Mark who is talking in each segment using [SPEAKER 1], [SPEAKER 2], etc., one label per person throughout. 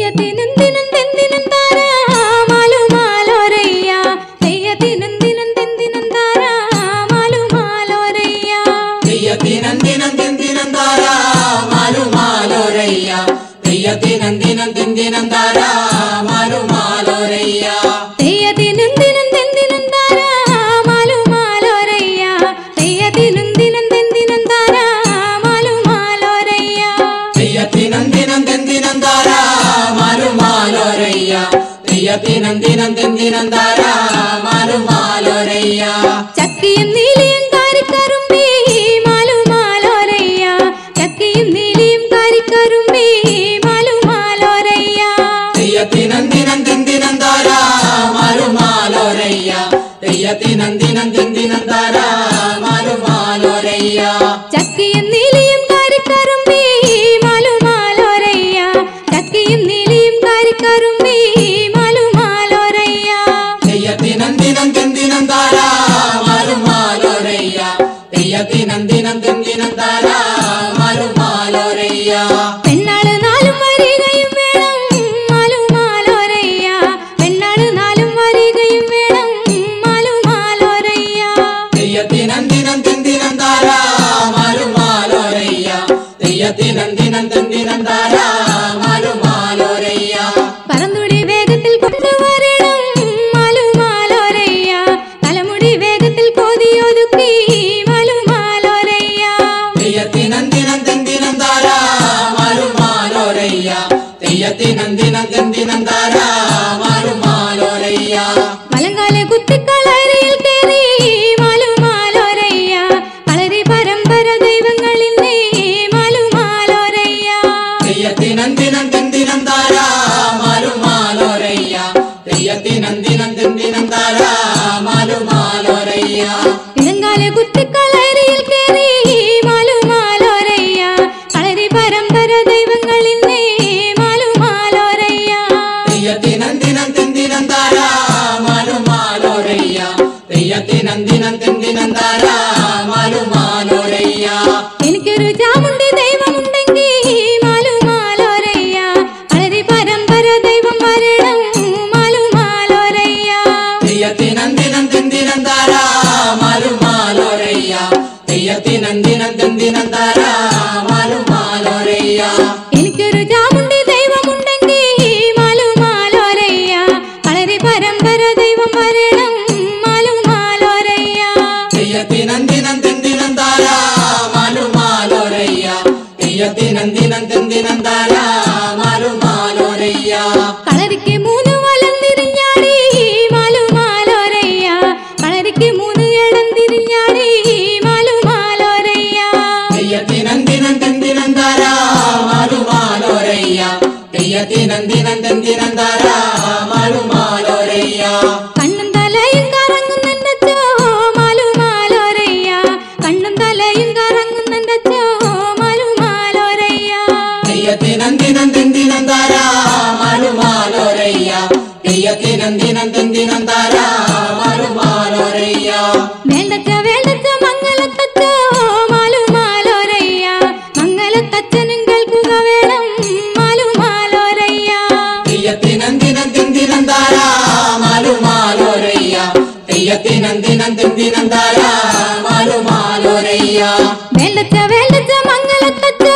[SPEAKER 1] തെയ്യത്തിനും ദിനം തെന്തിനും താര മാലുമാലോരയ്യ തെയ്യത്തിനും ദിനം തെന്തിനും താര മാലുമാലോരയ്യ
[SPEAKER 2] തെയ്യത്തിനന്തിനം തെന്തിനം താരാ മാലുമാലോരയ്യ തെയ്യത്തിനന്തിനം തെന്തിനം താരാ മാലുമാലോരയ്യ
[SPEAKER 1] തെയ്യത്തിനും ദിനം തെന്തിനും താര മാലുമാലോരയ്യ തെയ്യത്തിനും ദിനം തെന്തിനും താര മാലുമാലോരയ്യ
[SPEAKER 2] തെയ്യത്തിനന്തിനം തെന്തിനം താരാ മാലുമാലോരയ്യ തെയ്യത്തിനന്തിനം തെന്തിനം താരാ മാലുമാലോരയ്യ
[SPEAKER 1] ചക്കിയും നീലിയും കാരിക്കറുമ്പി മാലുമാലോരയ്യ ചക്കിയും നീലിയും കാരിക്കറുമ്പി മാലുമാലോരയ്യ
[SPEAKER 2] തെയ്യത്തിനന്തിനം തെന്തിനം താരാ മാലുമാലോരയ്യ തെയ്യത്തിനന്തിനം തെന്തിനം താരാ മാലുമാലോരയ്യ
[SPEAKER 1] ചക്കിയും നീലിയും കാരിക്കറുമ്പി മാലുമാലോരയ്യ ചക്കിയും നീലിയും കാരിക്കറുമ്പി മാലുമാലോരയ്യ
[SPEAKER 2] തെയ്യത്തിനന്തിനം തെന്തിനം താരാ മാലുമാലോരയ്യ തെയ്യത്തിനന്തിനം തെന്തിനം താരാ മാലുമാലോരയ്യ
[SPEAKER 1] പെണ്ണാള് നാലും വരികയും വേണം മാലുമാലോരയ്യ പെണ്ണാള് നാലും വരികയും വേണം മാലുമാലോരയ്യ
[SPEAKER 2] തെയ്യത്തിനന്തിനം തെന്തിനം താരാ മാലുമാലോരയ്യ തെയ്യത്തിനന്തിനം തെന്തിനം താരാ മാലുമാലോരയ്യ
[SPEAKER 1] പറന്നുടി വേഗത്തിൽ കൊണ്ടുവരണം മാലുമാലോരയ്യ തലമുടി വേഗത്തിൽ കോതിയൊതുക്കി മാലുമാലോരയ്യ
[SPEAKER 2] തെയ്യത്തിനന്തിനം തെന്തിനം താരാ മാലുമാലോരയ്യ തെയ്യത്തിനന്തിനം തെന്തിനം താരാ മാലുമാലോരയ്യ
[SPEAKER 1] മലങ്കാലെ കുത്തിക്കളരിയിൽ കേറി മാലുമാലോരയ്യ കളരി പരമ്പര ദൈവങ്ങളിൽ നീ മാലുമാലോരയ്യ
[SPEAKER 2] തെയ്യത്തിനന്തിനം തെന്തിനം താരാ മാലുമാലോരയ്യ തെയ്യത്തിനന്തിനം തെന്തിനം താരാ മാലുമാലോരയ്യ
[SPEAKER 1] ഇളങ്കാലെ കുത്തിക്കളരിയിൽ കേറി മാലുമാലോരയ്യ കളരി പരമ്പര ദൈവങ്ങളിൽ നീ മാലുമാലോരയ്യ
[SPEAKER 2] തെയ്യത്തിനന്തിനം തെന്തിനം താരാ മാലുമാലോരയ്യ തെയ്യത്തിനന്തിനം തെന്തിനം താരാ മാലുമാലോരയ്യ
[SPEAKER 1] എനിക്കൊരു ചാമുണ്ടി ദൈവമുണ്ടെങ്കിൽ മാലുമാലോരയ്യ കളരി പരമ്പര ദൈവം വരണം മാലുമാലോരയ്യ
[SPEAKER 2] തെയ്യത്തിനന്തിനം തെന്തിനം താരാ മാലുമാലോരയ്യ തെയ്യത്തിനന്തിനം തെന്തിനം താരാ മാലുമാലോരയ്യ
[SPEAKER 1] എനിക്കൊരു ചാമുണ്ടി ദൈവമുണ്ടെങ്കിൽ മാലുമാലോരയ്യ കളരി പരമ്പര ദൈവം വരണം മാലുമാലോരയ്യ
[SPEAKER 2] തെയ്യത്തിനന്തിനം തെന്തിനം താരാ മാലുമാലോരയ്യ തെയ്യത്തിനന്തിനം തെന്തിനം താരാ മാലുമാലോരയ്യ
[SPEAKER 1] കളരിക്ക് മൂന്ന് വലം തിരിഞ്ഞാടി മാലുമാലോരയ്യ കളരിക്ക് മൂന്ന് ഇടം തിരിഞ്ഞാടി മാലുമാലോരയ്യ
[SPEAKER 2] തെയ്യത്തിനന്തിനം തെന്തിനം താരാ മാലുമാലോരയ്യ തെയ്യത്തിനന്തിനം തെന്തിനം താരാ മാലുമാലോരയ്യ
[SPEAKER 1] കണ്ണും തലയും കറങ്ങുന്നുണ്ടച്ചോ മാലുമാലോരയ്യ കണ്ണും തലയും കറങ്ങുന്നുണ്ടച്ചോ മാലുമാലോരയ്യ
[SPEAKER 2] തെയ്യത്തിനന്തിനം തെന്തിനം താരാ മാലുമാലോരയ്യ തെയ്യത്തിനന്തിനം തെന്തിനം താരാ മാലുമാലോരയ്യ
[SPEAKER 1] വേണ്ടച്ച വേണ്ടച്ച മംഗലത്തച്ചോ മാലുമാലോരയ്യ മംഗലത്തച്ഛനും കേൾക്കുക വേണം മാലുമാലോരയ്യ
[SPEAKER 2] തെയ്യത്തിനന്തിനം തെന്തിനം താരാ മാലുമാലോരയ്യ തെയ്യത്തിനന്തിനം തെന്തിനം താരാ മാലുമാലോരയ്യ
[SPEAKER 1] വേണ്ടച്ച വേണ്ടച്ച മംഗലത്തച്ചോ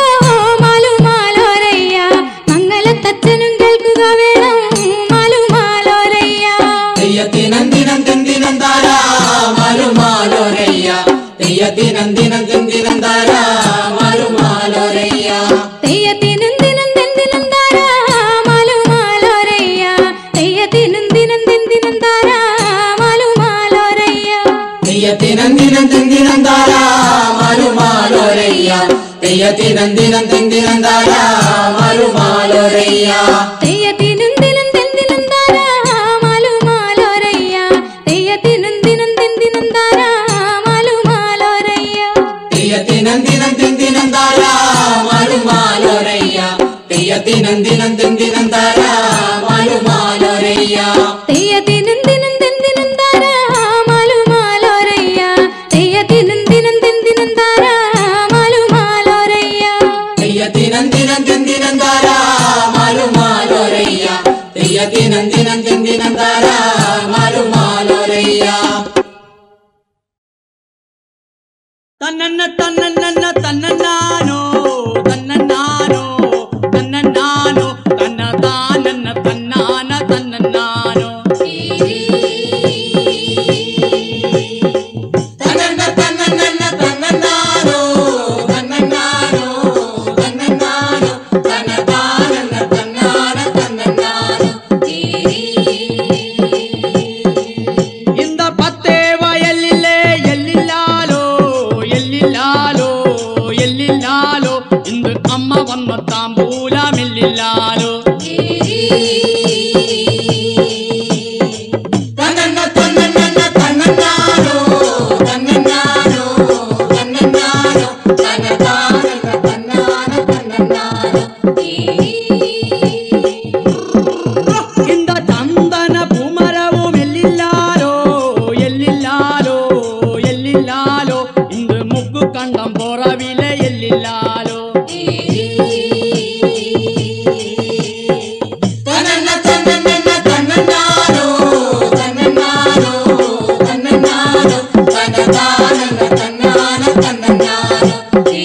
[SPEAKER 1] മാലുമാലോരയ്യ മംഗലത്തച്ഛനും കേൾക്കുക വേണം മാലുമാലോരയ്യ
[SPEAKER 2] തെയ്യത്തിനന്തിനം തെന്തിനം താരാ മാലുമാലോരയ്യ തെയ്യത്തിനന്തിനം തെന്തിനം താരാ മാലുമാലോരയ്യ
[SPEAKER 1] തെയ്യത്തിനും ദിനം തെന്തിനും താര മാലുമാലോരയ്യ തെയ്യത്തിനും ദിനം തെന്തിനും താര മാലുമാലോരയ്യ
[SPEAKER 2] തെയ്യത്തിനന്തിനം തെന്തിനം താരാ മാലുമാലോരയ്യ തെയ്യത്തിനന്തിനം തെന്തിനം താരാ മാലുമാലോരയ്യ
[SPEAKER 1] തെയ്യത്തിനും ദിനം തെന്തിനും താര മാലുമാലോരയ്യ തെയ്യത്തിനും ദിനം തെന്തിനും താര മാലുമാലോരയ്യ
[SPEAKER 2] തെയ്യത്തിനന്തിനം തെന്തിനം താരാ മാലുമാലോരയ്യ തെയ്യത്തിനന്തിനം തെന്തിനം താരാ മാലുമാലോരയ്യ
[SPEAKER 1] തെയ്യത്തിനും ദിനം തെന്തിനും താര മാലുമാലോരയ്യ തെയ്യത്തിനും ദിനം തെന്തിനും താര മാലുമാലോരയ്യ
[SPEAKER 2] തെയ്യത്തിനന്തിനം തെന്തിനം താരാ മാലുമാലോരയ്യ തെയ്യത്തിനം ദിനം തിന്ദിനം താര മാലുമാലോരയ്യ
[SPEAKER 3] തന്നന്ന തന്നന്ന തന്നന്നാനോ തന്നന്നാനോ തന്നന്നാനോ തന്ന താനന്ന തന്നാന തന്നന്നാനോ
[SPEAKER 2] തന്നന്ന തന്നന്ന തന്നന്നാനോ തന്നന്നാനോ തന്നന്നാനോ തന്നതാനന്ന തന്നാന തന്നന്നാനോ
[SPEAKER 3] இந்த பத்தே வயலிலே எல்லில்லாலோ எல்லில்லாலோ எல்லில்லாலோ இந்த அம்மா வந்த தாம்பூலம் எல்லில்லாலோ
[SPEAKER 2] തന്നന്ന തന്നന്ന തന്നന്നാനോ തന്നന്നാനോ തന്നന്നാനോ തന്നതാനന്ന തന്നാന തന്നന്നാനോ
[SPEAKER 3] இந்த சந்தன பூமரவும் எல்லில்லாலோ எல்லில்லாலோ எல்லில்லாலோ இந்த முக்கு கண்டம் போறவில எல்லில்லாலோ
[SPEAKER 2] തന്നന്ന തന്നന്ന തന്നന്നാനോ തന്നന്നാനോ തന്നന്നാനോ തന്നതാനന്ന തന്നാന തന്നന്നാനോ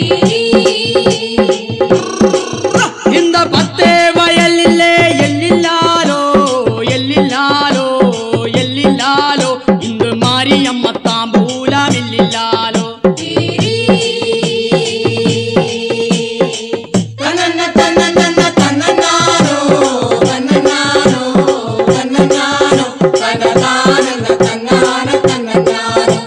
[SPEAKER 3] இந்த பத்தே வயலிலே எல்லில்லாலோ எல்லில்லாலோ எல்லில்லாலோ இந்த மாரியம்ம தாம்பூலம் எல்லில்லாலோ
[SPEAKER 2] തന്നന്ന തന്നന്ന തന്നന്നാനോ തന്നന്നാനോ തന്നന്നാനോ തന്നതാനന്ന തന്നാന തന്നന്നാനോ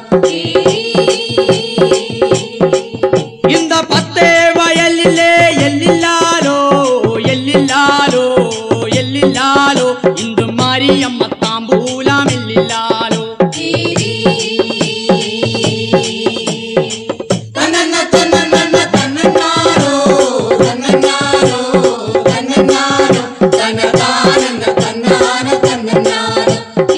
[SPEAKER 3] இந்த பத்தே வயலிலே எல்லில்லாலோ எல்லில்லாலோ எல்லில்லாலோ இந்த மாரியம்ம தாம்பூலம் எல்லில்லாலோ
[SPEAKER 2] തന്നന്ന തന്നന്ന തന്നന്നാനോ തന്നന്നാനോ തന്നന്നാനോ തന്നതാനന്ന തന്നാന തന്നന്നാനോ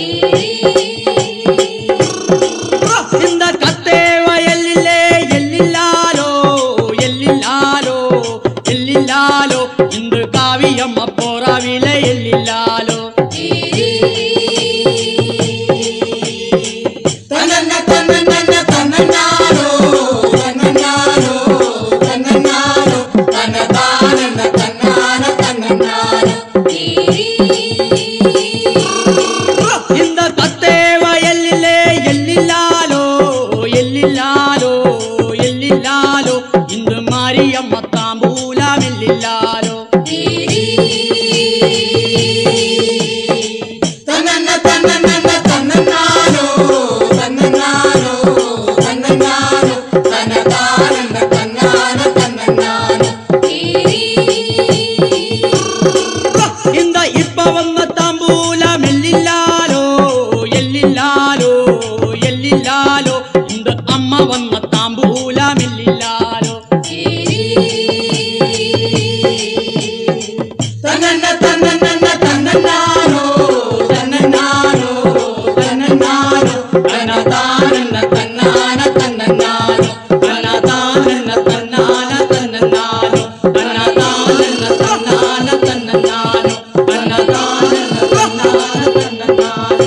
[SPEAKER 3] இந்த கத்தே வயலிலே எல்லில்லாலோ எல்லில்லாலோ எல்லில்லாலோ இந்த காவியம்ம போறாவில எல்லில்லாலோ
[SPEAKER 2] തന്നന്ന തന്നന്ന തന്നന്നാനോ തന്നന്നാനോ തന്നന്നാനോ തന്നതാനന്ന തന്നാന തന്നന്നാനോ
[SPEAKER 3] இந்த கத்தே வயலிலே எல்லில்லாலோ எல்லில்லாலோ எல்லில்லாலோ இந்த மாரியம்ம தாம்பூலம் எல்லில்லாலோ
[SPEAKER 2] തന്നന്ന തന്നന്ന തന്നന്നാനോ തന്നന്നാനോ തന്നന്നാനോ തന്നതാനന്ന തന്നാന തന്നന്നാനോ
[SPEAKER 3] இந்த இப்ப வந்த தாம்பூலம் எல்லில்லாலோ எல்லில்லாலோ எல்லில்லாலோ இந்த அம்மா வந்த தாம்பூலம் எல்லில்லாலோ
[SPEAKER 2] തന്നന്ന തന്നന്ന തന്നന്നാനോ തന്നന്നാനോ തന്നന്നാനോ തന്നതാനന്ന തന്നാന തന്നന്നാനോ
[SPEAKER 3] தன்னதானன்ன தன்னான தன்னனானோ தன்னதானன்ன தன்னான தன்னனானோ தன்னதானன்ன தன்னான தன்னனானோ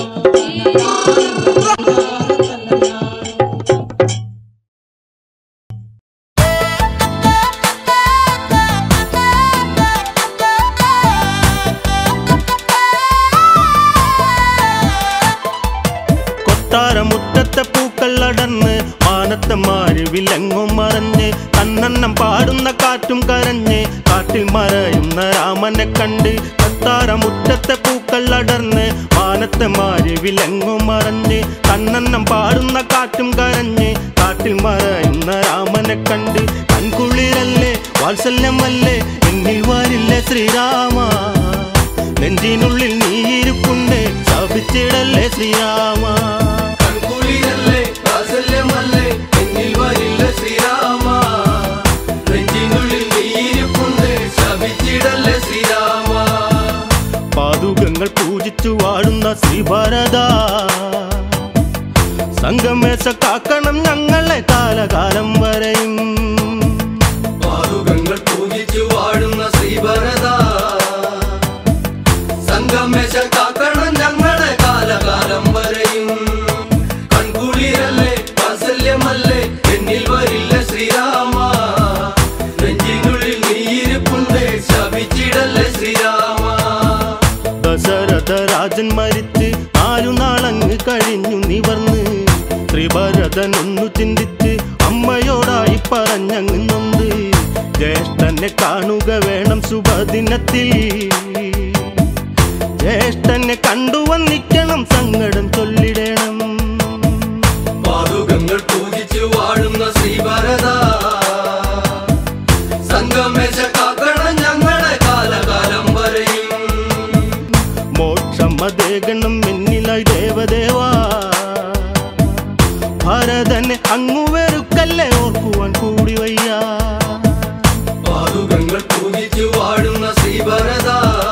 [SPEAKER 4] കൊട്ടാരമുറ്റത്തെ പൂക്കൾ അടർന്ന് മാനത്തെ മാറി വിലങ്ങും മറഞ്ഞ് കണ്ണെണ്ണം പാടുന്ന കാറ്റും കരഞ്ഞ് കാട്ടിൽ മറയുന്ന രാമനെ കണ്ട് കൊട്ടാരമുറ്റത്തെ പൂക്കൾ അടർന്ന് മാനത്തെ മാറി വിലങ്ങും മറഞ്ഞ് കണ്ണെണ്ണം പാടുന്ന കാറ്റും കരഞ്ഞ് കാട്ടിൽ മറയുന്ന രാമനെ കണ്ട് കൺകുളിരല്ലേ വാത്സല്യമല്ലേ എന്നിൽ വരില്ലേ ശ്രീരാമ നെഞ്ചിനുള്ളിൽ നീയിരിപ്പുണ്ട് ശപിച്ചിടല്ലേ ശ്രീരാമ
[SPEAKER 5] കൺകുളിരല്ലേ വാത്സല്യമല്ലേ എന്നിൽ വരില്ല ശ്രീരാമ നെഞ്ചിനുള്ളിൽ നീയിരിപ്പുണ്ട് ശപിച്ചിടല്ലേ ശ്രീരാമ
[SPEAKER 4] പാതുകങ്ങൾ പൂജിച്ചു വാഴുന്ന ശ്രീഭരത സംഗമേശ കാക്കണം ഞങ്ങളെ കാലകാലം വരെയും
[SPEAKER 5] പാതുകങ്ങൾ പൂജിച്ചു വാഴുന്ന ശ്രീഭരത സംഗമ സംഗമേശ കാക്കണം ഞങ്ങളെ കാലകാലം വരെയും കൺകുളിരല്ലേ വാത്സല്യമല്ലേ എന്നിൽ വരില്ല ശ്രീരാമ നെഞ്ചിനുള്ളിൽ നീയിരിപ്പുണ്ട് ശപിച്ചിടല്ലേ ശ്രീരാമ
[SPEAKER 4] ദശരഥ രാജൻ മരിച്ച് നാലു നാളങ്ങ് കഴിഞ്ഞു നിവർന്ന് ശ്രീഭരതൻ ഒന്നു ചിന്തിച്ച് അമ്മയോടായി പറഞ്ഞങ്ങ് നൊന്ത് ജ്യേഷ്ഠനെ കാണുക വേണം ശുഭദിനത്തിൽ ജ്യേഷ്ഠനെ കണ്ടു വന്നിക്കണം സങ്കടം ചൊല്ലിടണം
[SPEAKER 5] പാതുകങ്ങൾ പൂജിച്ചു വാഴുന്ന ശ്രീഭരത സംഗമേശ കാക്കണം ഞങ്ങളെ കാലകാലം വരെയും
[SPEAKER 4] മോക്ഷം അതേകണം എന്നിലായി ദേവദേവാ ഭരതനെ അങ്ങു വെറുക്കല്ലേ ഓർക്കുവാൻ കൂടി വയ്യ
[SPEAKER 5] പാതുകങ്ങൾ പൂജിച്ചു വാഴുന്ന ശ്രീഭരത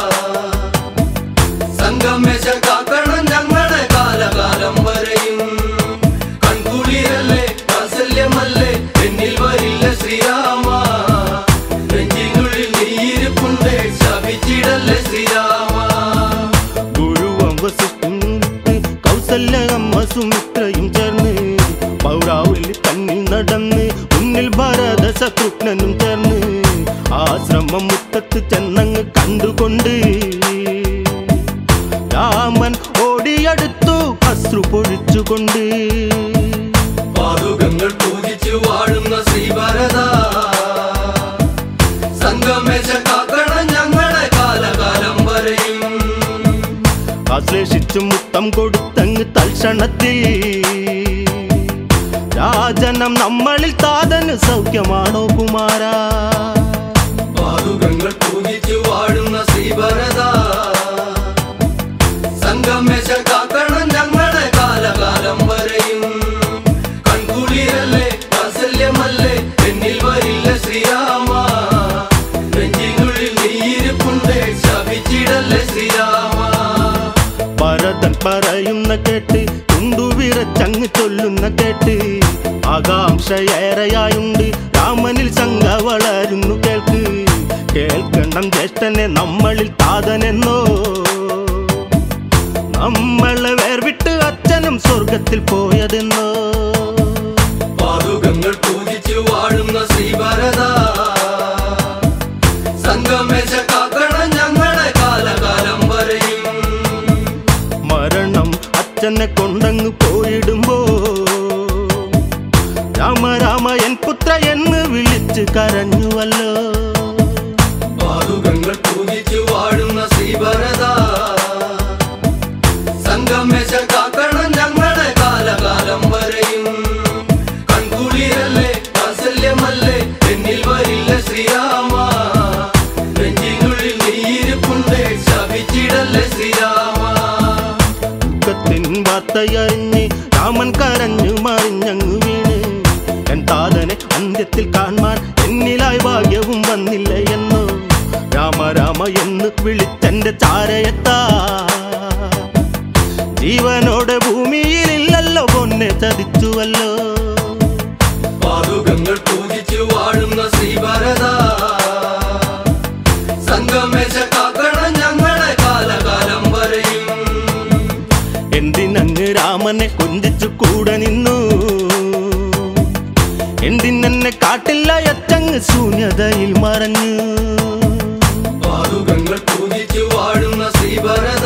[SPEAKER 5] സംഗമേശ കാക്കണം ഞങ്ങളെ കാലകാലം വരെയും കൺകുളിരല്ലേ വാത്സല്യമല്ലേ എന്നിൽ വരില്ല ശ്രീരാമ നെഞ്ചിനുള്ളിൽ നീയിരിപ്പുണ്ട് ശപിച്ചിടല്ലേ ശ്രീരാമ
[SPEAKER 4] ഗുരുവം വസിഷ്ഠൻ കൗസല്യ അമ്മ സുമിത്രയും ചേർന്ന് പൗരാവലി തന്നിൽ നടന്ന് മുന്നിൽ ഭരത ശത്രുഘ്നനും ചേർന്ന് ആശ്രമം മുറ്റത്ത് ചെന്നങ്ങ് കണ്ടുകൊണ്ട് രാമൻ ഓടിയടുത്തു അശ്രു പൊഴിച്ചുകൊണ്ട്
[SPEAKER 5] പാതുകങ്ങൾ പൂജിച്ചു വാഴുന്ന ശ്രീഭരത സംഗമേശ കാക്കണം ഞങ്ങളെ കാലകാലം വരെയും
[SPEAKER 4] ആശ്ലേഷിച്ചു മുത്തം കൊടുത്തങ്ങ് തൽക്ഷണത്തിൽ രാജനം നമ്മളിൽ താതന് സൗഖ്യമാണോ കുമാരാ
[SPEAKER 5] പാതുകങ്ങൾ പൂജിച്ചു വാഴുന്ന ശ്രീഭരത സംഗമേശ കാക്കണം ഞങ്ങളെ കാലകാലം വരെയും കൺകുളിരല്ലേ വാത്സല്യമല്ലേ എന്നിൽ വരില്ല ശ്രീരാമ നെഞ്ചിനുള്ളിൽ നീയിരിപ്പുണ്ട് ശപിച്ചിടല്ലേ ശ്രീരാമ
[SPEAKER 4] ഭരതൻ പറയുന്ന കേട്ട് തുണ്ടുവിറച്ചങ്ങ് ചൊല്ലുന്ന കേട്ട് ആകാംക്ഷയേറെയായുണ്ട് രാമനിൽ ശങ്ക വളരുന്നു കേൾക്ക് കേൾക്കണം ജ്യേഷ്ഠനെ നമ്മളിൽ താതനെന്നോ നമ്മളെ വേർവിട്ട് അച്ഛനും സ്വർഗത്തിൽ പോയതെന്നോ
[SPEAKER 5] പാതുകങ്ങൾ പൂജിച്ചു വാഴുന്ന ശ്രീഭരത സംഗമേശ കാക്കണം ഞങ്ങളെ കാലകാലം വരെയും
[SPEAKER 4] മരണം അച്ഛനെ കൊണ്ടങ്ങ് പോയിടുമ്പോ രാമ രാമ എൻ പുത്ര എന്ന് വിളിച്ച് കരഞ്ഞുവല്ലോ
[SPEAKER 5] പാതുകങ്ങൾ പൂജിച്ചു വാഴുന്ന ശ്രീഭരത സംഗമേശ കാക്കണം ഞങ്ങളെ കാലകാലം വരെയും കൺകുളിരല്ലേ വാത്സല്യമല്ലേ എന്നിൽ വരില്ല ശ്രീരാമ നെഞ്ചിനുള്ളിൽ നീയിരിപ്പുണ്ട് ശപിച്ചിടല്ലേ ശ്രീരാമ
[SPEAKER 4] ദുഃഖത്തിൻ വാർത്തയറിഞ്ഞ് രാമൻ കരഞ്ഞു മറിഞ്ഞങ്ങു വീണ് എൻ താതനെ അന്ത്യത്തിൽ കാണാൻ എന്നിലായി ഭാഗ്യവും വന്നില്ല എന്നോ രാമ രാമ എന്ന് വിളിച്ചെന്റെ ചാരയത്താ ജീവനോടെ ഭൂമിയിലില്ലല്ലോ പൊന്നെ ചതിച്ചുവല്ലോ
[SPEAKER 5] പാതുകങ്ങൾ പൂജിച്ചു വാഴുന്ന ശ്രീഭരത സംഗമേശ കാക്കണം ഞങ്ങളെ കാലകാലം വരെയും
[SPEAKER 4] എന്തിനങ്ങ് രാമനെ കൊഞ്ചിച്ചു കൂടെ നിന്നു എന്തിനെന്നെ കാട്ടില്ല എത്തങ്ങ് ശൂന്യതയിൽ മറഞ്ഞു
[SPEAKER 5] പാതുകങ്ങൾ പൂജിച്ചു വാഴുന്ന ശ്രീഭരത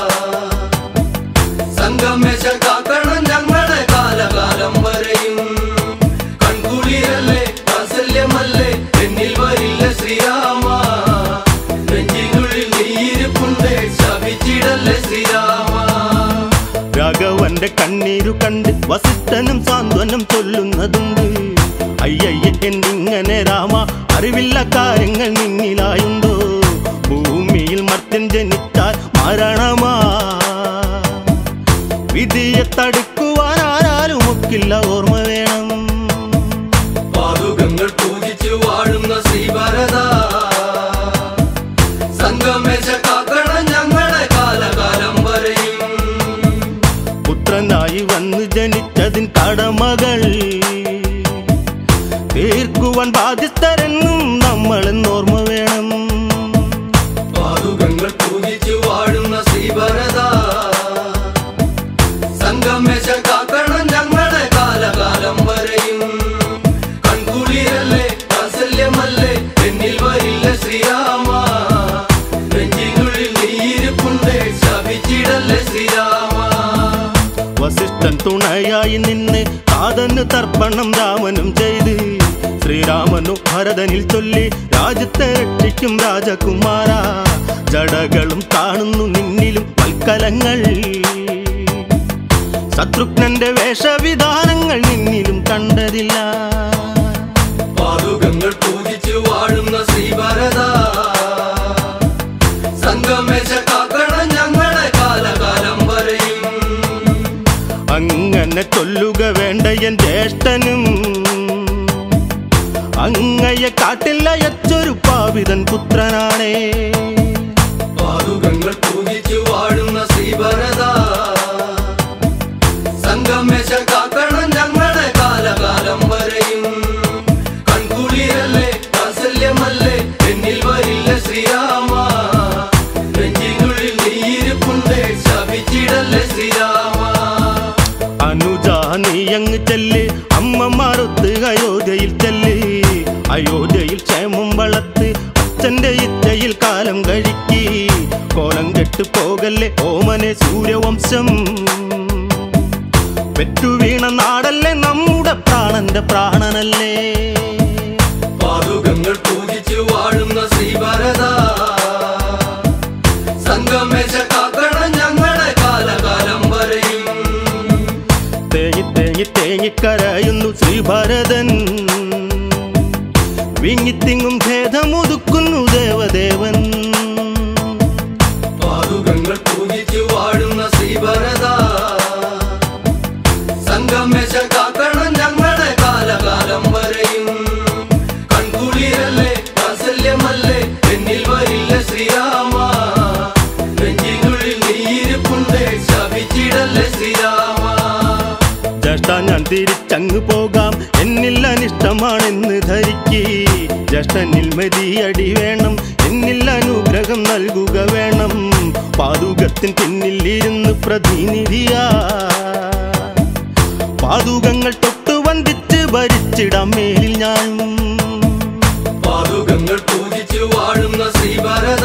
[SPEAKER 5] സംഗമേശ കാക്കണം ഞങ്ങളെ കാലകാലം വരെയും കൺകുളിരല്ലേ വാത്സല്യമല്ലേ എന്നിൽ വരില്ല ശ്രീരാമ നെഞ്ചിനുള്ളിൽ നീയിരിപ്പുണ്ട് ശപിച്ചിടല്ലേ ശ്രീരാമ
[SPEAKER 4] രാഘവന്റെ കണ്ണീരു കണ്ട് വസിഷ്ഠനും സാന്ത്വനം ചൊല്ലുന്നതുണ്ട് അയ്യയ്യ എന്നിങ്ങനെ രാമ അറിവില്ല കാര്യങ്ങൾ നിന്നിലായുണ്ടോ ഭൂമിയിൽ മർത്യൻ ജനിച്ചാൽ മരണമാ വിധിയെ തടുക്കുവാൻ ആരാലും ഒക്കില്ല ഓർമ്മ വേണം
[SPEAKER 5] പാതുകങ്ങൾ പൂജിച്ചു വാഴുന്ന ശ്രീഭരത സംഗമേശ കാക്കണം ഞങ്ങളെ കാലകാലം വരെയും
[SPEAKER 4] പുത്രനായി വന്ന് ജനിച്ചതിൻ കടമകൾ തീർക്കുവാൻ ബാധ്യസ്ഥരെന്നും നമ്മളെന്ന് ഓർമ്മ വേണം
[SPEAKER 5] പാതുകങ്ങൾ പൂജിച്ചു വാഴുന്ന ശ്രീ
[SPEAKER 4] കഥകളും കാണുന്നു നിന്നിലും വൽക്കലങ്ങൾ ശത്രുഘ്നന്റെ വേഷവിധാനങ്ങൾ നിന്നിലും കണ്ടതില്ല
[SPEAKER 5] പാതുകങ്ങൾ പൂജിച്ചു വാഴുന്ന ശ്രീഭരത സംഗമേശ കാക്കണം ഞങ്ങളെ കാലകാലം വരെയും
[SPEAKER 4] അങ്ങനെ ചൊല്ലുക വേണ്ട എൻ ജ്യേഷ്ഠനും അങ്ങയെ കാട്ടിൽ അയച്ചൊരു പാവിതൻ പുത്രനാണേ
[SPEAKER 5] പാതുകങ്ങൾ പൂജിച്ചു വാഴുന്ന ശ്രീഭരത സംഗമേശ കാക്കണം ഞങ്ങളെ കാലകാലം വരെയും കൺകുളിരല്ലേ വാത്സല്യമല്ലേ എന്നിൽ വരില്ല ശ്രീരാമ നെഞ്ചിനുള്ളിൽ നീയിരിപ്പുണ്ട് ശപിച്ചിടല്ലേ ശ്രീരാമ
[SPEAKER 4] അനുജ നീ അങ്ങ് ചെല്ല് അമ്മമാരൊത്ത് അയോധ്യയിൽ ചെല്ല് അയോധ്യയിൽ ക്ഷേമം വളർത്ത് അച്ഛന്റെ ഇച്ഛയിൽ കാലം കഴിക്കി കോലം കെട്ട് പോകല്ലേ ഓമനെ സൂര്യവംശം പെറ്റുവീണ നാടല്ലേ നമ്മുടെ പ്രാണന്റെ പ്രാണനല്ലേ
[SPEAKER 5] പാതുകങ്ങൾ പൂജിച്ചു വാഴുന്ന ശ്രീഭരത സംഗമേശ കാക്കണം ഞങ്ങളെ കാലകാലം വരെയും
[SPEAKER 4] തേങ്ങി തേങ്ങി തേങ്ങിക്കരയുന്നു ശ്രീഭരതൻ വിങ്ങിത്തിങ്ങും ഭേദമൊതുക്കുന്നു ദേവദേവൻ
[SPEAKER 5] പാതുകങ്ങൾ പൂജിച്ചു വാഴുന്ന ശ്രീഭരത സംഗമേശ കാക്കണം ഞങ്ങളെ കാലകാലം വരെയും കൺകുളിരല്ലേ വാത്സല്യമല്ലേ എന്നിൽ വരില്ല ശ്രീരാമ നെഞ്ചിനുള്ളിൽ നീയിരിപ്പുണ്ട് ശപിച്ചിടല്ലേ ശ്രീരാമ
[SPEAKER 4] ജ്യേഷ്ഠ ഞാൻ തിരിച്ചങ്ങ് പോകാം എന്നിൽ അനിഷ്ടമാണെന്ന് ധരിക്ക് ജ്യേഷ്ഠനിൽ മതിയടി വേണം എന്നിൽ അനുഗ്രഹം നൽകുക വേണം പാതുകത്തിൻ പിന്നിൽ ഇരുന്ന് പ്രതിനിധിയാ പാതുകങ്ങൾ തൊട്ട് വന്ദിച്ച് ഭരിച്ചിടാം മേലിൽ ഞാനും
[SPEAKER 5] പാതുകങ്ങൾ പൂജിച്ചു വാഴുന്ന ശ്രീഭരത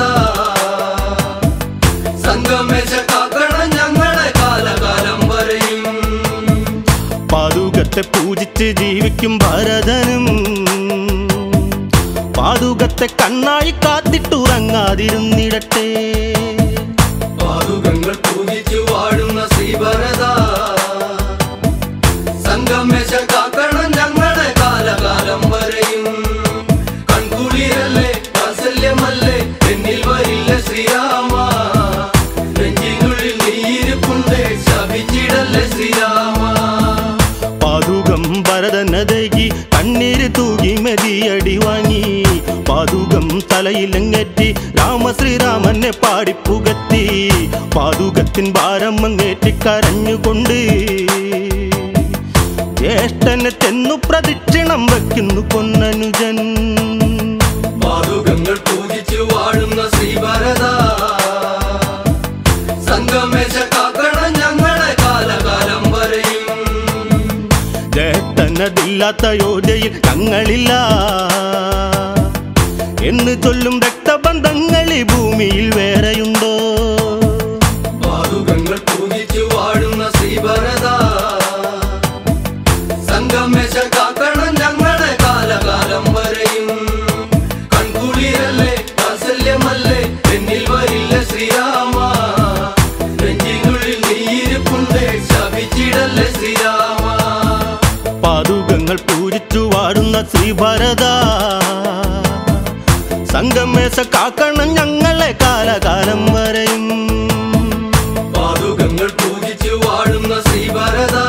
[SPEAKER 5] സംഗമേശ കാക്കണം ഞങ്ങളെ കാലകാലം വരെയും
[SPEAKER 4] പാതുകത്തെ പൂജിച്ച് ജീവിക്കും ഭരതനും പാതുകത്തെ കണ്ണായി കാത്തിട്ടുറങ്ങാതിരുന്നിടട്ടെ
[SPEAKER 5] പാതുകങ്ങൾ പൂജിച്ചു വാഴുന്ന ശ്രീഭരത സംഗമേശ കാക്കണം ഞങ്ങളെ കാലകാലം വരെയും കൺകുളിരല്ലേ വാത്സല്യമല്ലേ എന്നിൽ വരില്ല ശ്രീരാമ നെഞ്ചിനുള്ളിൽ നീയിരിപ്പുണ്ട് ശപിച്ചിടല്ലേ ശ്രീരാമ
[SPEAKER 4] പാതുകം ഭരതനതകി കണ്ണീര് തൂകി മെതിയടി വാങ്ങി പാതുകം തലയിലങ്ങേറ്റി രാമശ്രീരാമനെ പാടിപ്പുകത്തി പാതുകത്തിൻ ഭാരം അങ്ങേറ്റി കരഞ്ഞുകൊണ്ട് ജ്യേഷ്ഠനെ ചെന്നു പ്രദക്ഷിണം വയ്ക്കുന്നു പൊന്നനുജൻ
[SPEAKER 5] പാതുകങ്ങൾ പൂജിച്ചു വാഴുന്ന ശ്രീഭരത സംഗമേശ കാക്കണം ഞങ്ങളെ കാലകാലം വരെയും
[SPEAKER 4] ജ്യേഷ്ഠനതില്ലാത്ത യോധയിൽ ഞങ്ങളില്ല എന്ന് ചൊല്ലും രക്തബന്ധങ്ങൾ ഈ ഭൂമിയിൽ വേറെയുണ്ടോ
[SPEAKER 5] പാതുകങ്ങൾ പൂജിച്ചു വാഴുന്ന ശ്രീഭരത സംഗമേശ കാക്കണം ഞങ്ങളെ കാലകാലം വരെയും കൺകുളിരല്ലേ വാത്സല്യമല്ലേ എന്നിൽ വരില്ല ശ്രീരാമ നെഞ്ചിനുള്ളിൽ നീയിരിപ്പുണ്ട് ശപിച്ചിടല്ലേ ശ്രീരാമ
[SPEAKER 4] പാതുകങ്ങൾ പൂജിച്ചു വാടുന്ന ശ്രീഭരത സംഗമേശ കാക്കണം ഞങ്ങളെ കാലകാലം വരെയും
[SPEAKER 5] പാതുകങ്ങൾ പൂജിച്ചു വാഴുന്ന ശ്രീഭരത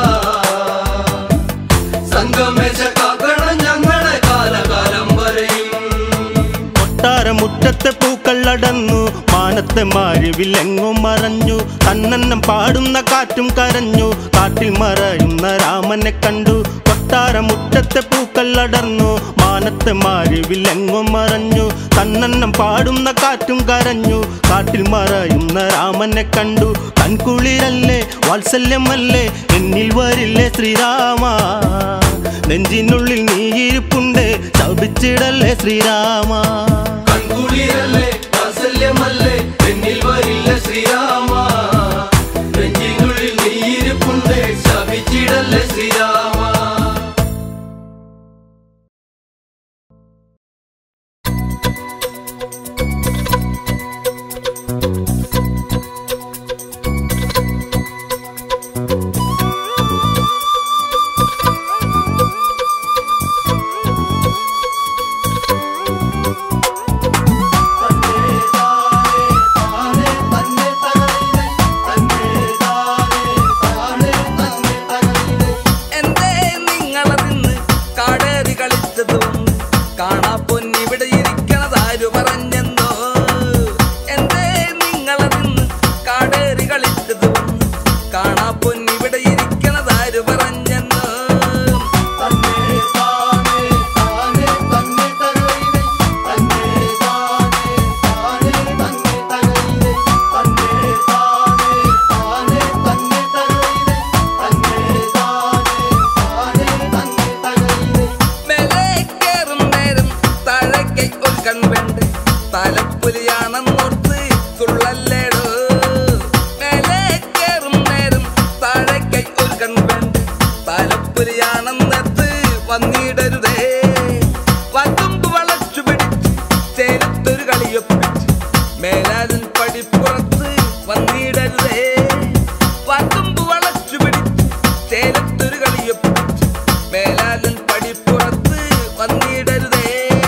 [SPEAKER 5] സംഗമേശ കാക്കണം ഞങ്ങളെ കാലകാലം വരെയും
[SPEAKER 4] കൊട്ടാരമുറ്റത്തെ പൂക്കൾ അടന്നു മാനത്തെ മാരിവിലെങ്ങും മറഞ്ഞു തന്നന്നം പാടുന്ന കാറ്റും കരഞ്ഞു കാട്ടിൽ മറയുന്ന രാമനെ കണ്ടു കൊട്ടാരമുറ്റത്തെ പൂക്കൾ അടർന്നു മാനത്തെ മാരിവിലെങ്ങും മറഞ്ഞു തന്നന്നം പാടുന്ന കാറ്റും കരഞ്ഞു കാട്ടിൽ മറയുന്ന രാമനെ കണ്ടു കൺകുളിരല്ലേ വാത്സല്യമല്ലേ എന്നിൽ വരില്ലേ ശ്രീരാമ നെഞ്ചിനുള്ളിൽ നീയിരിപ്പുണ്ട് ശപിച്ചിടല്ലേ ശ്രീരാമ
[SPEAKER 5] കൺകുളിരല്ലേ വാത്സല്യമല്ലേ എന്നിൽ വരില്ല ശ്രീരാമ നെഞ്ചിനുള്ളിൽ നീയിരിപ്പുണ്ട് ശപിച്ചിടല്ലേ ശ്രീരാമ
[SPEAKER 6] ും
[SPEAKER 3] കളിച്ചത് വന്ന് കാണാ പൊന്നിവിടെ ഇരിക്കണതാര് പറഞ്ഞെന്ന് മേലെ കേറും നേരം താഴേക്ക് ഒരു കൺവെണ്ട് തലപ്പുലിയാണെന്നോർത്ത് തുള്ളല്ലേടോ മേലെ കേറും നേരം താഴേക്ക് ഒരു കൺവെണ്ട് തലപ്പുലിയാണെന്നത്ത് വന്നിടരുതേ വത്തുമ്പ് വളച്ചു പിടിച്ച് ചേലത്തൊരു കളിയൊപ്പിച്ച് മേലാലൻ പടിപ്പുറത്ത് വന്നിടരുതേ വത്തുമ്പ് വളച്ചു പിടിച്ച് ചേലത്തൊരു കളിയൊപ്പിച്ച് മേലാലൻ പടിപ്പുറത്ത് വന്നിടരുതേ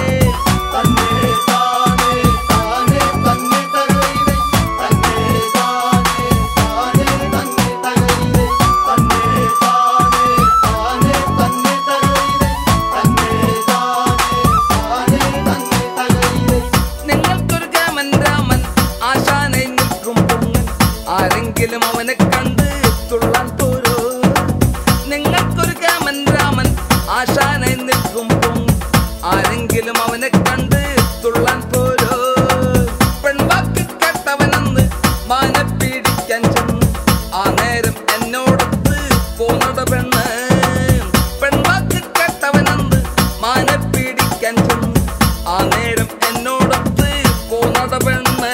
[SPEAKER 3] നിങ്ങൾക്കൊരു രാമൻ രാമൻ ആശാനെ നിൽക്കും പൊങ്ങൻ ആരെങ്കിലും അവനെ കണ്ട് തുള്ളാൻ പോരോ നിങ്ങൾക്കൊരു രാമൻ രാമൻ ആശാനെ നിൽക്കും പൊങ്ങൻ ആരെങ്കിലും അവനെ കണ്ട് തുള്ളാൻ പോരോ പെൺവാക്ക് കേട്ടവനെന്ന് മാന പീഡിക്കാൻ ചെന്നു ആ നേരം എന്നോടത്ത് പോന്നട പെണ്ണ് പെൺവാക്ക് കേട്ടവനെന്ന് മാന പീഡിക്കാൻ ചെന്നു ആ നേരം എന്നോടത്ത് പോന്നട പെണ്ണ്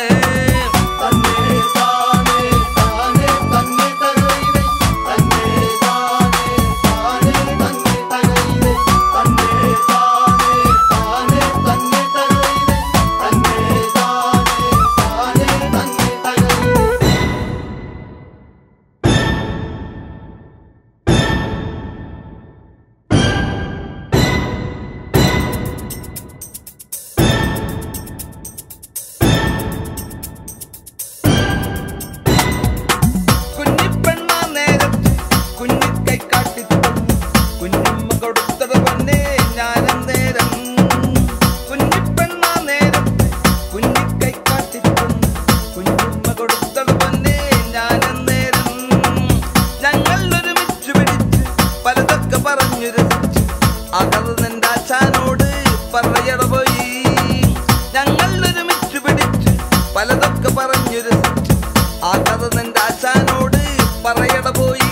[SPEAKER 3] കുഞ്ഞിപ്പെണ്ണാ നേരത്ത് കുഞ്ഞിക്കൈ കാട്ടിത്തന്നു കുഞ്ഞമ്മ കൊടുത്തത് പൊന്നെ ഞാനും നേരം കുഞ്ഞിപ്പെണ്ണാ നേരത്ത് കുഞ്ഞിക്കൈ കാട്ടിത്തന്നു കുഞ്ഞമ്മ കൊടുത്തത് പൊന്നെ ഞാനും നേരം ഞങ്ങൾ ഒരുമിച്ച് പിടിച്ച് പലതൊക്കെ പറഞ്ഞു രസിച്ച് അകത് നിന്റെ ആശാനോട് പറയട പോയി ഞങ്ങൾ ഒരുമിച്ച് പിടിച്ച് പലതൊക്കെ പറഞ്ഞു രസിച്ച് ആ കഥ നിന്റെ ആശാനോട് പറയട പോയി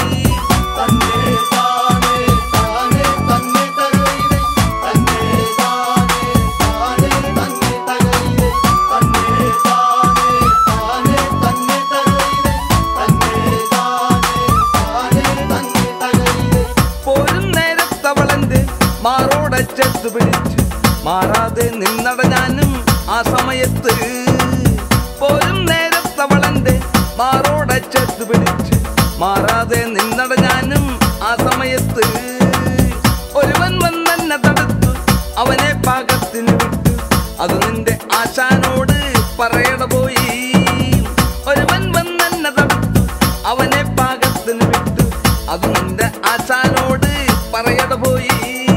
[SPEAKER 3] പോരും നേരത്തവളന്റെ മാറോടെ ചേർത്ത് പിടിച്ച് മാറാതെ നിന്നട ഞാനും ആ സമയത്ത് പോരും നേരത്തവളന്റെ മാറോടെ ചേർത്ത് പിടിച്ച് മാറാതെ നിന്നട ഞാനും ആ സമയത്ത് ഒരുവൻ വന്നെന്നെ തടുത്തു അവനെ പാകത്തിന് വിട്ടു അത് നിന്റെ ആശാനോട് പറയട പോയി ഒരുവൻ വന്നെന്നെ തടുത്തു അവനെ പാകത്തിന് വിട്ടു അത് നിന്റെ ആശാനോട് പറയട പോയി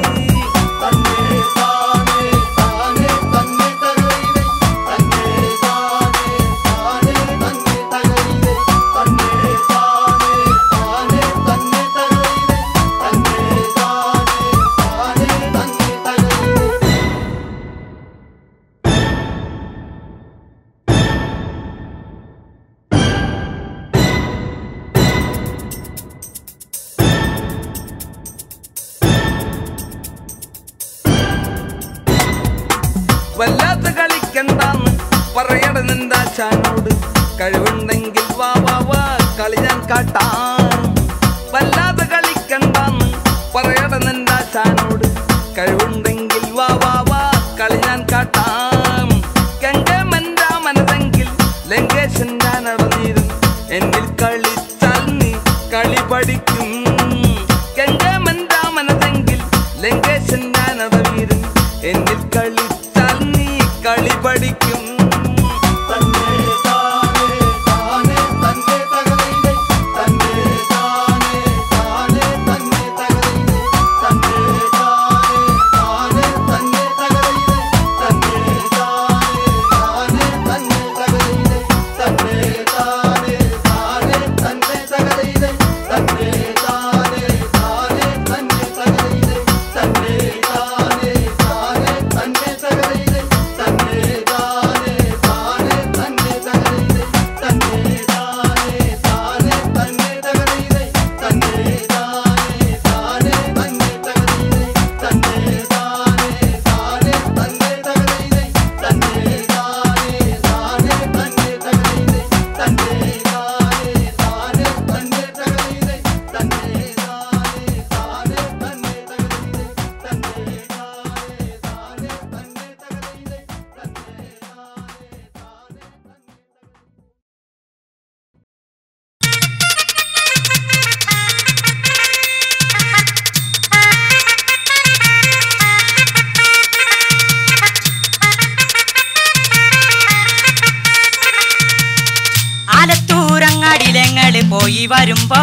[SPEAKER 3] വല്ലാത്ത കളിക്കണ്ടാന്ന് പറയട നിന്താച്ചാനോട് കഴിവുണ്ടെങ്കിൽ വാ വാ വാ കളി ഞാൻ കാട്ടാം വല്ലാതെ കളിക്കണ്ടാന്ന് പറയട നിന്താച്ചാനോട് കഴിവുണ്ടെങ്കിൽ വാ വാ വാ കളി ഞാൻ കാട്ടാം ഗംഗമൻ രാമനതെങ്കിൽ ലങ്കേശൻ ഞാൻ അടഞ്ഞിരുന്നു എന്നിൽ കളിച്ചാൽ നീ കളി പഠിക്കും ഗംഗമൻ രാമനതെങ്കിൽ ലങ്കേശൻ ഞാൻ അടവിരുന്നു എന്നിൽ കളിച്ചാൽ നീ കളി പഠിക്കും
[SPEAKER 5] തന്നെ താനേ താനേ തന്നെ തകഴിലെ തന്നെ
[SPEAKER 6] ഞങ്ങള് പോയി വരുമ്പോ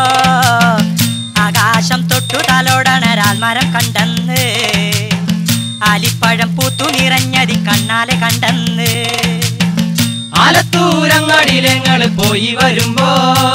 [SPEAKER 6] ആകാശം തൊട്ടു തലോടണരാൽ മരം കണ്ടെന്ന് ആലിപ്പഴം പൂത്തു നിറഞ്ഞതി കണ്ണാലെ കണ്ടെന്ന്
[SPEAKER 2] ആലത്തൂരങ്ങാടിയിലെങ്ങള് പോയി വരുമ്പോ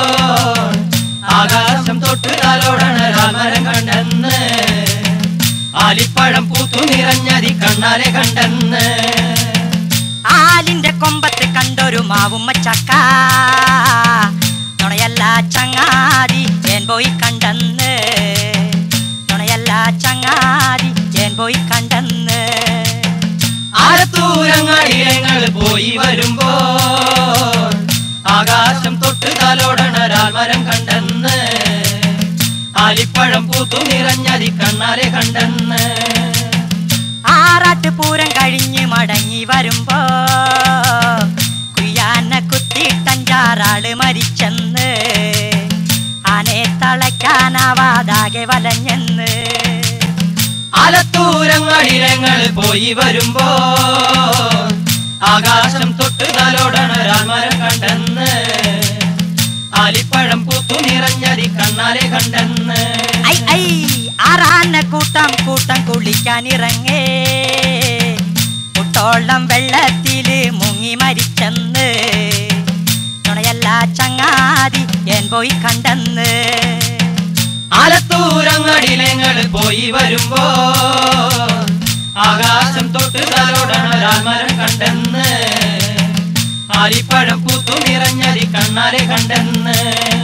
[SPEAKER 2] ആകാശം തൊട്ട് തലോടണ രാമരം കണ്ടെന്ന് ആലിപ്പഴം പൂത്തു നിറഞ്ഞതി കണ്ണാലെ കണ്ടെന്ന്
[SPEAKER 6] ആലിന്റെ കൊമ്പത്ത് കണ്ടൊരു മാവുമ്മ ചക്ക നുണയല്ല ചങ്ങാതി ഏൻ പോയി കണ്ടെന്ന് നുണയല്ല ചങ്ങാതി ഏൻ പോയി കണ്ടെന്ന്
[SPEAKER 2] ആലത്തൂരങ്ങാടിയിലെങ്ങള് പോയി വരുമ്പോ ആകാശം തൊട്ട് തലോടണ രാമരം കണ്ടെന്ന് ആലിപ്പഴം പൂത്തു നിറഞ്ഞതി കണ്ണാലെ കണ്ടെന്ന്
[SPEAKER 6] ആറാട്ട് പൂരം കഴിഞ്ഞ് മടങ്ങി വരുമ്പോ കുയ്യാന കുത്തിട്ടഞ്ചാറാള് മരിച്ചെന്ന് ആനെ തളയ്ക്കാനാവാതാകെ വലഞ്ഞെന്ന്
[SPEAKER 2] ആലത്തൂരങ്ങടിലങ്ങൾ പോയി വരുമ്പോ ആകാശം തൊട്ട് തലോടണ രാമരം കണ്ടെന്ന് ആലിപ്പഴം പൂത്തു നിറഞ്ഞതി കണ്ണാലെ കണ്ടെന്ന്
[SPEAKER 6] ഐ ഐ ആറാന കൂട്ടം കൂട്ടം കുളിക്കാനിറങ്ങേ മുട്ടോളം വെള്ളത്തില് മുങ്ങി മരിച്ചെന്ന് നുണയല്ല ചങ്ങാതി ഏൻ പോയി കണ്ടെന്ന്
[SPEAKER 2] ആലത്തൂരങ്ങടിലങ്ങൾ പോയി വരുമ്പോ ആകാശം തൊട്ട് തലോടണ രാമരം കണ്ടെന്ന് ആലിപ്പഴം പൂത്തു നിറഞ്ഞതി കണ്ണാലെ കണ്ടെന്ന്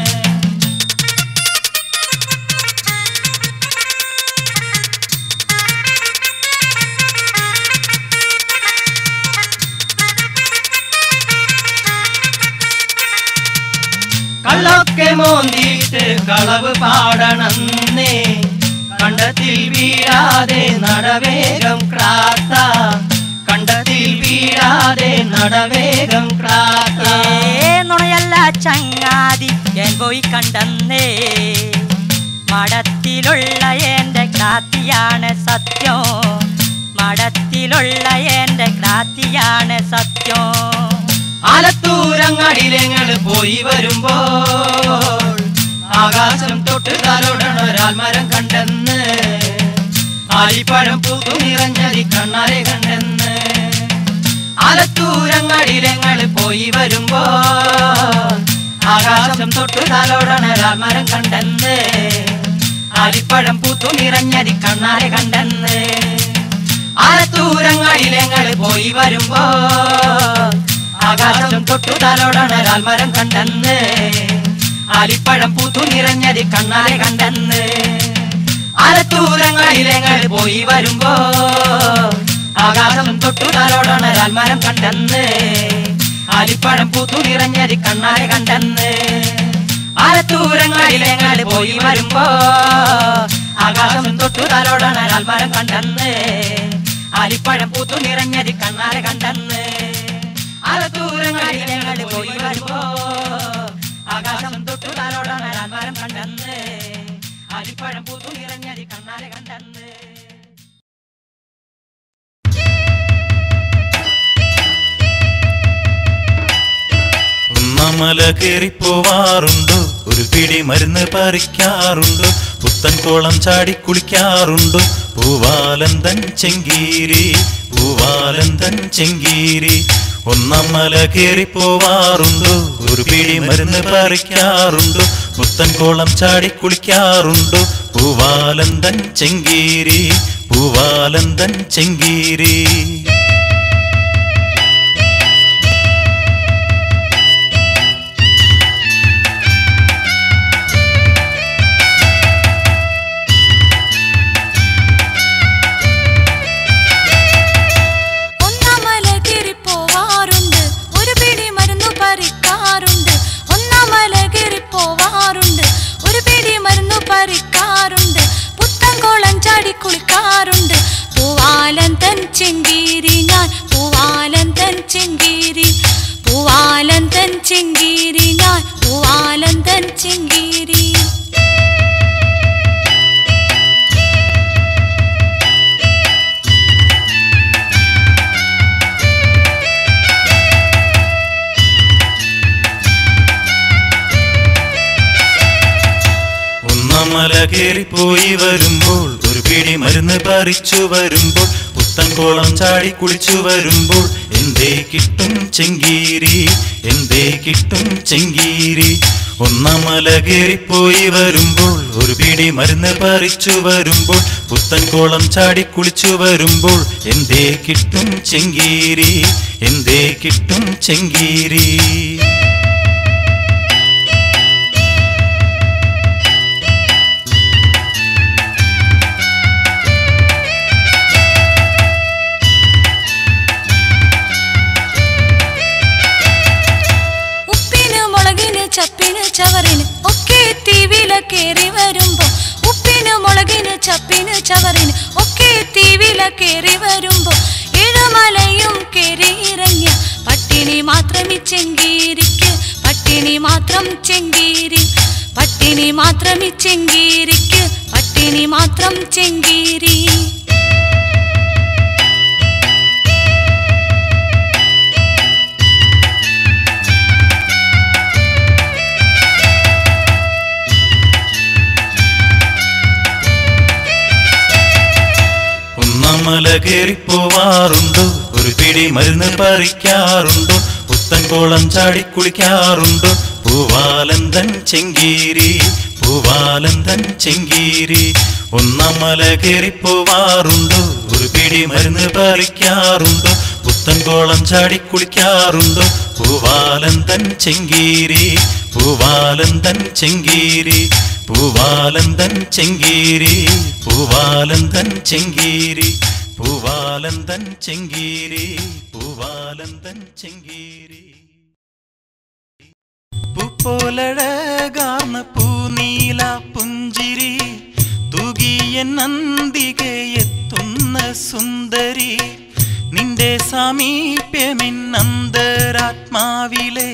[SPEAKER 2] കള്ളൊക്കെ മോന്തിയിട്ട് കളവ് പാടണമെന്നേ കണ്ടത്തിൽ വീഴാതെ നടവേഗം ക്രാത്ത കണ്ടത്തിൽ വീഴാതെ നടവേഗം ക്രാത്ത
[SPEAKER 6] ഏ നുണയല്ല ചങ്ങാതി ഏൻ പോയി കണ്ടെന്നേ മടത്തിലുള്ള എന്റെ ക്രാത്തിയാണ് സത്യം മടത്തിലുള്ള എന്റെ ക്രാത്തിയാണ് സത്യം
[SPEAKER 2] ആലത്തൂരങ്ങടിലങ്ങൾ പോയി വരുമ്പോ ആകാശം തൊട്ട് തലോടണ ഒരാൽമരം കണ്ടെന്ന് ആലിപ്പഴം പൂത്തു നിറഞ്ഞതി കണ്ണാരെ കണ്ടെന്ന് ആലത്തൂരങ്ങടിലങ്ങൾ പോയി വരുമ്പോ ആകാശം തൊട്ട് തലോടണ ഒരാൽമരം കണ്ടെന്ന് ആലിപ്പഴം പൂത്തു നിറഞ്ഞതി കണ്ണാരെ കണ്ടെന്ന് ആലത്തൂരങ്ങളിലങ്ങൾ പോയി വരുമ്പോ ആകാശം തൊട്ടു തലോടണ രാൽമരം കണ്ടെന്ന് ആലിപ്പഴം പൂത്തു നിറഞ്ഞതി കണ്ണാലെ കണ്ടെന്ന് ആലത്തൂരങ്ങളിലങ്ങൾ പോയി വരുമ്പോ ആകാശം തൊട്ടു തലോടണ രാൽമരം കണ്ടെന്ന് ആലിപ്പഴം പൂത്തു നിറഞ്ഞതി കണ്ണാലെ കണ്ടെന്ന് ആലത്തൂരങ്ങളിലങ്ങൾ പോയി വരുമ്പോ ആകാശം തൊട്ടു തലോടണ രാൽമരം കണ്ടെന്ന് ആലിപ്പഴം പൂത്തു നിറഞ്ഞതി കണ്ണാലെ കണ്ടെന്ന് ആലത്തൂരങ്ങളിലങ്ങൾ പോയി വരുമ്പോ ആകാശം തൊട്ടു തലോടണ രാൽമരം കണ്ടെന്ന് ആലിപ്പഴം പൂത്തു നിറഞ്ഞതി കണ്ണാലെ കണ്ടെന്ന്
[SPEAKER 4] ഒന്നമല കയറിപ്പോവാറുണ്ടോ ഒരു പിടി മരുന്ന് പറിക്കാറുണ്ടോ പുത്തൻ കോളം ചാടി കുളിക്കാറുണ്ടോ പൂവാലന്തൻ ചെങ്കീരി പൂവാലന്തൻ ചെങ്കീരി ഒന്നമല കയറിപ്പോവാറുണ്ടോ ഒരു പിടി മരുന്ന് പറിക്കാറുണ്ടോ പുത്തൻ കോളം ചാടി കുളിക്കാറുണ്ടോ പൂവാലന്തൻ ചെങ്കീരി പൂവാലന്തൻ ചെങ്കീരി
[SPEAKER 7] ഒന്നാമല കീറി പോവാറുണ്ട് ഒരു പിടി മരുന്നു പറിക്കാറുണ്ട് ഒന്നാമല കീറി പോവാറുണ്ട് ഒരു പിടി മരുന്നു പറിക്കാറുണ്ട് പുത്തൻകോളം ചാടി കുളിക്കാറുണ്ട് പൂവാലൻ തൻ ചെങ്കീരി ഞാൻ പൂവാലൻ തൻ ചെങ്കീരി പൂവാലൻ തൻ ചെങ്കീരി ഞാൻ പൂവാലൻ തൻ ചെങ്കീരി
[SPEAKER 4] ഒന്നമല കേറിപ്പോയി വരുമ്പോൾ ഒരു പിടി മരുന്ന് പറിച്ചു വരുമ്പോൾ പുത്തൻകോളം ചാടി കുളിച്ചു വരുമ്പോൾ എന്തേ കിട്ടും ചെങ്കീരി എന്തേ കിട്ടും ചെങ്കീരി ഒന്നമല കേറിപ്പോയി വരുമ്പോൾ ഒരു പിടി മരുന്ന് പറിച്ചു വരുമ്പോൾ പുത്തൻകോളം ചാടി കുളിച്ചു വരുമ്പോൾ എന്തേ കിട്ടും ചെങ്കീരി എന്തേ കിട്ടും ചെങ്കീരി
[SPEAKER 7] ഉപ്പിന് മുളകിന് ചപ്പിന് ചവറിന് ഒക്കെ തീവില കേറി വരുമ്പോ ഉപ്പിന് മുളകിന് ചപ്പിന് ചവറിന് ഒക്കെ തീവില കേറി വരുമ്പോ ഏഴുമലയും കേറി ഇറങ്ങിയ പട്ടിണി മാത്രം ഈ ചെങ്കീരിക്ക് പട്ടിണി മാത്രം ചെങ്കീരി പട്ടിണി മാത്രം ഈ ചെങ്കീരിക്ക് പട്ടിണി മാത്രം ചെങ്കീരി
[SPEAKER 4] ഒന്നമല കേറിപ്പോവാറുണ്ടോ ഒരു പിടി മരുന്ന് പറിക്കാറുണ്ടോ പുത്തൻകോളം ചാടി കുളിക്കാറുണ്ടോ പൂവാലന്തൻ ചെങ്കീരി പൂവാലന്തൻ ചെങ്കീരി ഒന്നമല കേറിപ്പോവാറുണ്ടോ ഒരു പിടി മരുന്ന് പറിക്കാറുണ്ടോ പുത്തൻകോളം ചാടി കുളിക്കാറുണ്ടോ പൂവാലന്തൻ ചെങ്കീരി പൂവാലന്തൻ ചെങ്കീരി പൂവാലന്തൻ ചെങ്കീരി പൂവാലന്തൻ ചെങ്കീരി പൂവാലന്തൻ ചെങ്കീരി പൂവാലന്തൻ ചെങ്കീരി പൂപ്പോലഴകാർന്ന പൂനീല പുഞ്ചിരി തൂകിയ നന്ദികെ എത്തുന്ന സുന്ദരി നിന്റെ സാമീപ്യമിന്നന്തരാത്മാവിലെ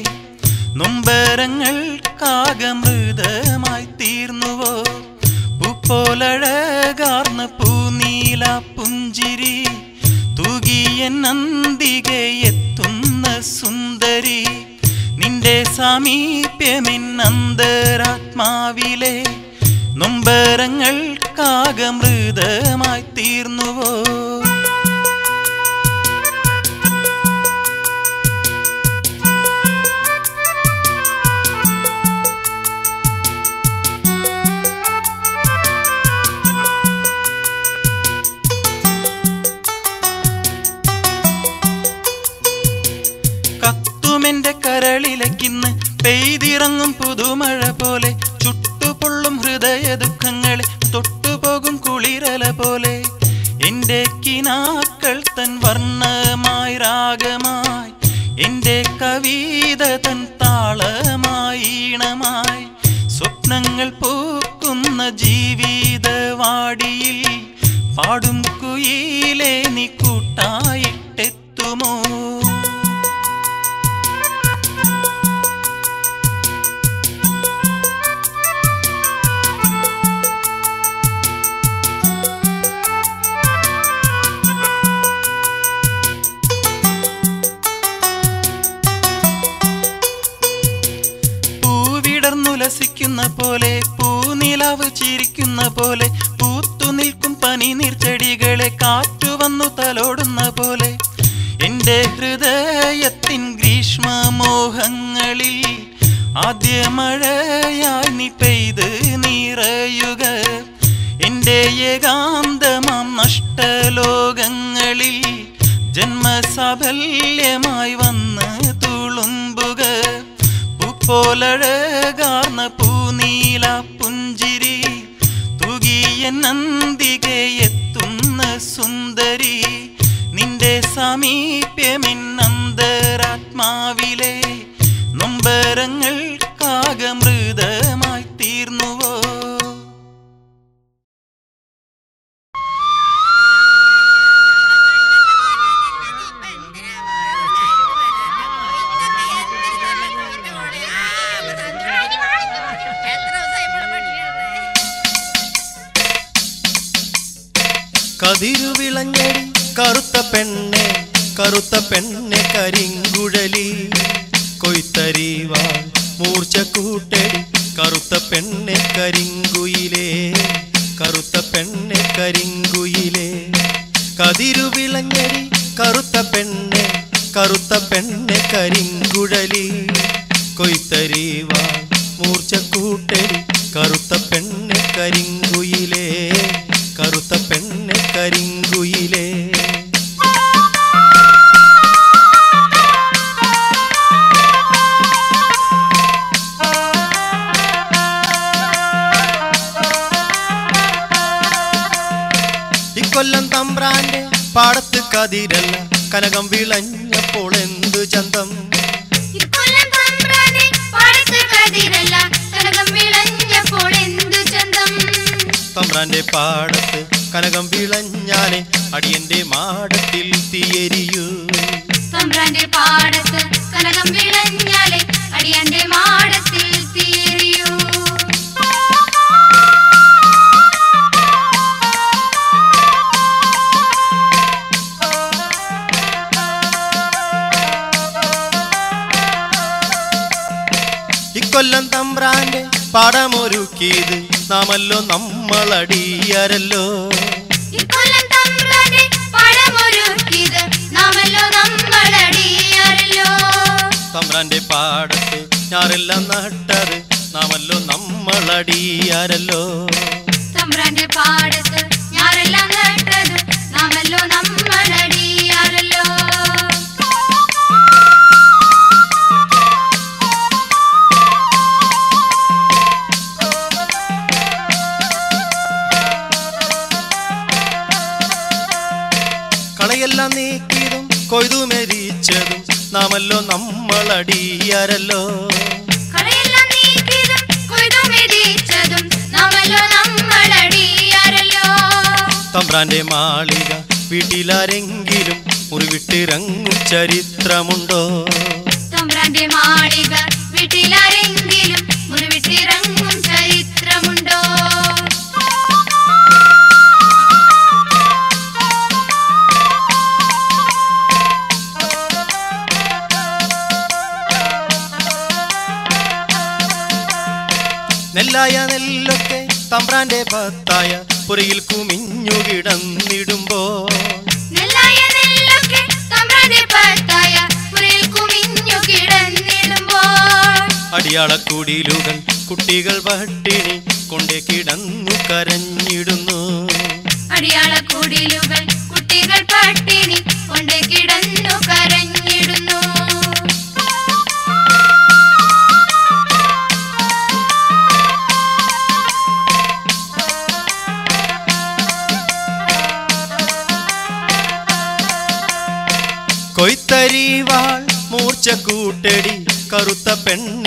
[SPEAKER 4] നൊമ്പരങ്ങൾക്കാകമൃതമായി തീർന്നുവോ പൂപ്പോലഴകാർന്ന പൂനീല പുഞ്ചിരി തൂകിയ നന്ദികെ എത്തുന്ന സുന്ദരി നിന്റെ സാമീപ്യമിന്നന്തരാത്മാവിലെ നൊമ്പരങ്ങൾക്കാകമൃതമായി തീർന്നുവോ കത്തുമെന്റെ കരളിലേക്കിന്ന് പെയ്തിറങ്ങും പുതുമഴ പോലെ ചുട്ടുപൊള്ളും ഹൃദയ ദുഃഖങ്ങളെ തൊട്ടുപോകും കുളിരല പോലെ എന്റെ കിനാക്കൾ തൻ വർണ്ണമായി രാഗമായി എന്റെ കവിത തൻ താളമായി ഈണമായി സ്വപ്നങ്ങൾ പൂക്കുന്ന ജീവിതവാടിയിൽ പാടും കുയിലേ നീ കൂട്ടായിട്ടെത്തുമോ പൂവിടർന്നുലസിക്കുന്ന പോലെ പൂനിലാവ് ചിരിക്കുന്ന പോലെ പൂത്തു നിൽക്കും പനിനീർ ചെടികളെ കാറ്റു വന്നു തലോടുന്ന പോലെ എന്റെ ഹൃദയത്തിൻ ഗ്രീഷ്മമോഹങ്ങളിൽ ആദ്യ മഴയായി നീ പെയ്ത് നിറയുക എന്റെ ഏകാന്തമാം നഷ്ടലോകങ്ങളിൽ ജന്മസാഫല്യമായി വന്ന് തുളുമ്പുക പൂപ്പോലഴകാർന്ന പൂനീല പുഞ്ചിരി തുകിയ നന്ദികെ എത്തുന്ന സുന്ദരി നിന്റെ സമീപ്യമെന്നന്തരാത്മാവിലെ നൊമ്പരങ്ങൾക്കാകമൃതമായി തീർന്നുവോ
[SPEAKER 8] കതിരുവിളഞ്ഞടി കറുത്ത പെണ്ണെ കറുത്ത പെണ്ണെ കരിങ്കുഴലി കൊയ്ത്തരിവാൾ മൂർച്ച കൂട്ടടി കറുത്ത പെണ്ണെ കരിങ്കുയിലേ കറുത്ത പെണ്ണെ കരിങ്കുയിലേ കതിരു വിളഞ്ഞടി കറുത്ത പെണ്ണെ കറുത്ത പെണ്ണെ കരിങ്കുഴലി കൊയ്ത്തരീവ മൂർച്ച കൂട്ടടി കറുത്ത പെണ്ണെ കരിങ്കുയിലേ കറുത്ത പെണ്ണെ കരിങ്കുയിലേ ഇക്കൊല്ലം തമ്പ്രാന്റെ പാടത്ത് കതിരല്ല കനകം വിളഞ്ഞപ്പോൾ എന്തു ചന്തം
[SPEAKER 7] ഇക്കൊല്ലം തമ്പ്രാനെ പാടത്ത് കതിരല്ല കനകം വിളഞ്ഞപ്പോൾ എന്തു ചന്തം
[SPEAKER 8] തമ്പ്രാന്റെ പാടത്ത് കനകം വിളഞ്ഞാനെ അടിയന്റെ മാടത്തിൽ തീയരിയൂ
[SPEAKER 7] തമ്പ്രാന്റെ പാടത്ത് കനകം വിളഞ്ഞാലെ അടിയന്റെ മാടത്തിൽ തീരിയൂ
[SPEAKER 8] ഇക്കൊല്ലം തമ്പ്രാന്റെ പാടമൊരുക്കിയത് നാമല്ലോ നമ്മളടിയരല്ലോ
[SPEAKER 7] ഇക്കൊല്ലം തമ്പ്രാനെ പാടമൊരുക്കിയത് നാമല്ലോ നമ്മളടിയാറല്ലോ
[SPEAKER 8] തമ്പ്രാന്റെ പാടത്ത് ഞാറെല്ലാം നട്ടത് നാമല്ലോ നമ്മളടിയാരല്ലോ
[SPEAKER 7] തമ്പ്രാന്റെ പാടത്ത് ഞാരെല്ലാം നട്ടത് നാമല്ലോ നമ്മളടിയാറല്ലോ
[SPEAKER 8] കളയെല്ലാം നീക്കിയതും കൊയ്തു മെരിച്ചതും നാമല്ലോ നമ്മളടിയാരല്ലോ
[SPEAKER 7] കളയെല്ലാം നീക്കിയതും കൊയ്തു മെതിച്ചതും നാമല്ലോ നമ്മളടിയാറല്ലോ
[SPEAKER 8] തമ്പ്രാന്റെ മാളിക വീട്ടിലാരെങ്കിലും മുറിവിട്ടിറങ്ങും ചരിത്രമുണ്ടോ
[SPEAKER 7] തമ്പ്രാന്റെ മാളിക വീട്ടിലാരെങ്കിലും മുറിവിട്ടിറങ്ങും ചരിത്രമുണ്ടോ
[SPEAKER 8] നെല്ലായ നെല്ലൊക്കെ തമ്പ്രാന്റെ പത്തായ പുരയിൽ കുമിഞ്ഞു കിടന്നിടുമ്പോ
[SPEAKER 7] നെല്ലായ നെല്ലൊക്കെ തമ്പ്രാന്റെ പത്തായ മുറിയിൽ കുമിഞ്ഞു കിടന്നിടുമ്പോൾ
[SPEAKER 8] അടിയാളക്കുടിലുകൾ കുട്ടികൾ പട്ടിണി കൊണ്ടേ കിടന്നു കരഞ്ഞിടുന്നു
[SPEAKER 7] അടിയാള കുടിലുകൾ കുട്ടികൾ പട്ടിണി കൊണ്ട് കിടന്നു കരഞ്ഞിടുന്നു
[SPEAKER 8] കൊയ്ത്തരിവാൾ മൂർച്ച കൂട്ടടി കറുത്ത പെണ്ണ